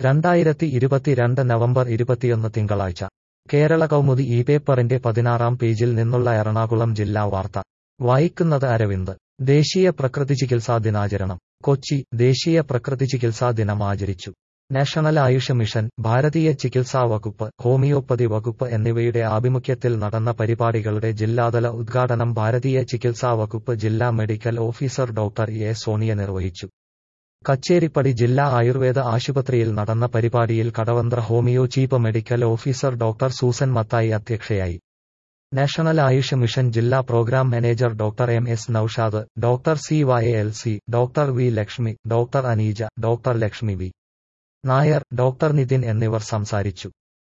രണ്ടായിരത്തി ഇരുപത്തിരണ്ട് നവംബർ ഇരുപത്തിയൊന്ന് തിങ്കളാഴ്ച കേരള കൗമുദി ഈ പേപ്പറിന്റെ പതിനാറാം പേജിൽ നിന്നുള്ള എറണാകുളം ജില്ലാ വാർത്ത വായിക്കുന്നത് അരവിന്ദ് ദേശീയ പ്രകൃതി ചികിത്സാ ദിനാചരണം കൊച്ചി ദേശീയ പ്രകൃതി ചികിത്സാ ദിനം ആചരിച്ചു നാഷണൽ ആയുഷ് മിഷൻ ഭാരതീയ ചികിത്സാ വകുപ്പ് ഹോമിയോപ്പതി വകുപ്പ് എന്നിവയുടെ ആഭിമുഖ്യത്തിൽ നടന്ന പരിപാടികളുടെ ജില്ലാതല ഉദ്ഘാടനം ഭാരതീയ ചികിത്സാ വകുപ്പ് ജില്ലാ medical officer doctor A Sonia നിർവഹിച്ചു കച്ചേരിപ്പടി ജില്ലാ ആയുർവേദ ആശുപത്രിയിൽ നടന്ന പരിപാടിയിൽ Kadavanthra homeo chief medical officer doctor Susan Mathai അധ്യക്ഷയായി നാഷണൽ ആയുഷ് മിഷൻ ജില്ലാ programme manager doctor M S Noushad doctor C Y L C doctor V Lakshmi doctor Aneeja doctor Lakshmi V Nair doctor Nithin എന്നിവർ സംസാരിച്ചു